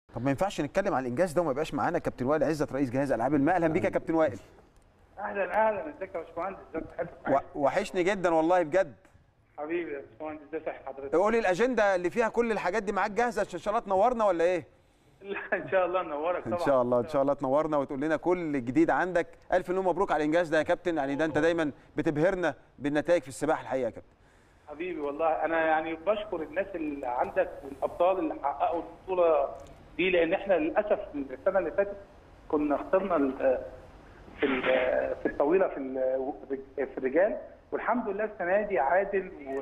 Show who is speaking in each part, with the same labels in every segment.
Speaker 1: طب ما ينفعش نتكلم عن الانجاز ده وما يبقاش معانا كابتن وائل عزت رئيس جهاز العاب الماء اهلا بيك يا كابتن وائل
Speaker 2: اهلا اهلا ازيك يا باشمهندس ازيك حضرتك
Speaker 1: و- وحشني جدا والله بجد
Speaker 2: حبيبي يا باشمهندس ازي صحة حضرتك
Speaker 1: قولي الاجنده اللي فيها كل الحاجات دي معاك جاهزه عشان ان شاء الله تنورنا ولا ايه
Speaker 2: لا ان شاء الله نورك طبعا
Speaker 1: ان شاء الله ان شاء الله تنورنا وتقول لنا كل جديد عندك الف مليون مبروك على الانجاز ده يا كابتن يعني ده انت دايما بتبهرنا بالنتائج في السباحه الحقيقه يا كابتن
Speaker 2: حبيبي والله انا يعني بشكر الناس اللي عندك والابطال اللي حققوا البطوله دي لان احنا للاسف السنه اللي فاتت كنا خسرنا ال- في ال- في الطويله في ال- في الرجال والحمد لله السنه دي عادل و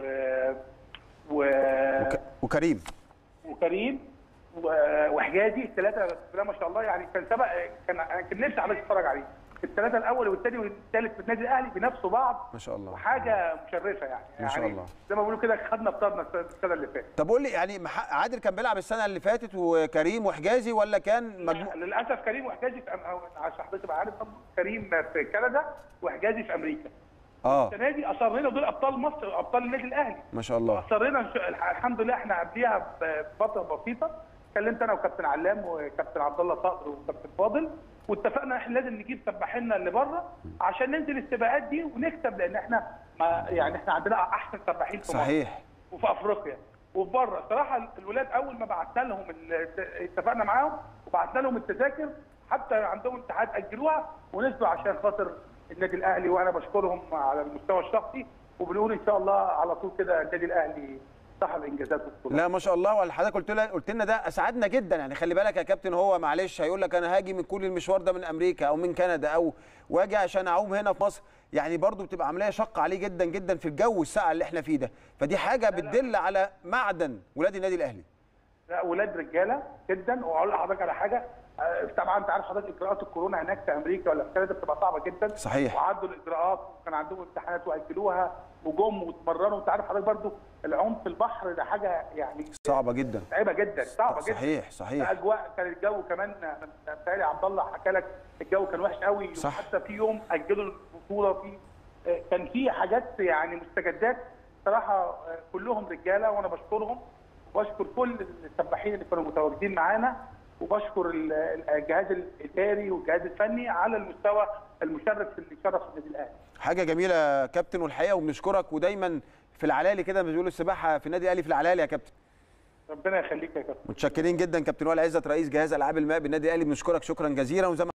Speaker 2: و
Speaker 1: وك... وكريم
Speaker 2: وكريم و- وحجازي الثلاثه بسم الله ما شاء الله يعني كان سبق كان أنا كان نفسي حضرتك تتفرج عليه الثلاثه الاول والثاني والثالث في النادي الاهلي بينافسوا بعض
Speaker 1: ما شاء الله
Speaker 2: وحاجه مشرفه يعني
Speaker 1: ما شاء
Speaker 2: يعني
Speaker 1: الله.
Speaker 2: زي ما بيقولوا كده خدنا بطارنا السنه اللي فاتت
Speaker 1: طب قول لي يعني مح- عادل كان بيلعب السنه اللي فاتت وكريم وحجازي ولا كان مجموع
Speaker 2: للاسف كريم وحجازي في أم... أو- عشان حضرتك تبقى عارف طبعاً، كريم في كندا وحجازي في امريكا
Speaker 1: اه
Speaker 2: السنه دي اصرينا دول ابطال مصر ابطال النادي الاهلي
Speaker 1: ما شاء الله
Speaker 2: اصرينا إن شاء- الح- الحمد لله احنا قبليها بفتره بسيطه كلمت انا وكابتن علام وكابتن عبد الله صقر وكابتن فاضل واتفقنا احنا لازم نجيب سباحيننا اللي بره عشان ننزل السباقات دي ونكسب لان احنا ما يعني احنا عندنا احسن سباحين في مصر
Speaker 1: صحيح
Speaker 2: وفي افريقيا وفي بره صراحه الولاد اول ما بعتنا لهم ال- اتفقنا معاهم وبعتنا لهم التذاكر حتى عندهم امتحانات اجلوها ونزلوا عشان خاطر النادي الاهلي وانا بشكرهم على المستوى الشخصي وبنقول ان شاء الله على طول كده النادي الاهلي صاحب انجازات والبطولات
Speaker 1: لا ما شاء الله ولا حضرتك قلت لنا قلت لنا ده اسعدنا جدا يعني خلي بالك يا كابتن هو معلش هيقول لك انا هاجي من كل المشوار ده من امريكا او من كندا او واجي عشان اعوم هنا في مصر يعني برضو بتبقى عمليه شاقه عليه جدا جدا في الجو الساقع اللي احنا فيه ده فدي حاجه بتدل على معدن ولاد النادي الاهلي
Speaker 2: لا ولاد رجاله جدا واقول لحضرتك على حاجه آه، طبعا انت عارف حضرتك اجراءات الكورونا هناك في امريكا ولا في كندا بتبقى صعبه جدا
Speaker 1: صحيح.
Speaker 2: وعدوا الاجراءات وكان عندهم امتحانات واجلوها وجم واتمرنوا انت عارف حضرتك برضو العوم في البحر ده حاجه يعني
Speaker 1: صعبه جدا
Speaker 2: صعبه جدا صعبه جدا
Speaker 1: صحيح صحيح
Speaker 2: اجواء كان الجو كمان أنا بتهيألي عبد الله حكى لك الجو كان وحش قوي
Speaker 1: صح.
Speaker 2: حتى في يوم اجلوا البطوله في آه، كان في حاجات يعني مستجدات صراحه آه، كلهم رجاله وانا بشكرهم وبشكر كل السباحين اللي كانوا متواجدين معانا وبشكر ال- الجهاز الاداري والجهاز الفني على المستوى المشرف اللي شرف النادي الاهلي
Speaker 1: حاجه جميله يا كابتن والحقيقه وبنشكرك ودايما في العلالي كده ما بيقولوا السباحه في النادي الاهلي في العلالي يا كابتن
Speaker 2: ربنا يخليك يا كابتن
Speaker 1: متشكرين جدا كابتن وائل عزت رئيس جهاز العاب الماء بالنادي الاهلي بنشكرك شكرا جزيلا وزي ما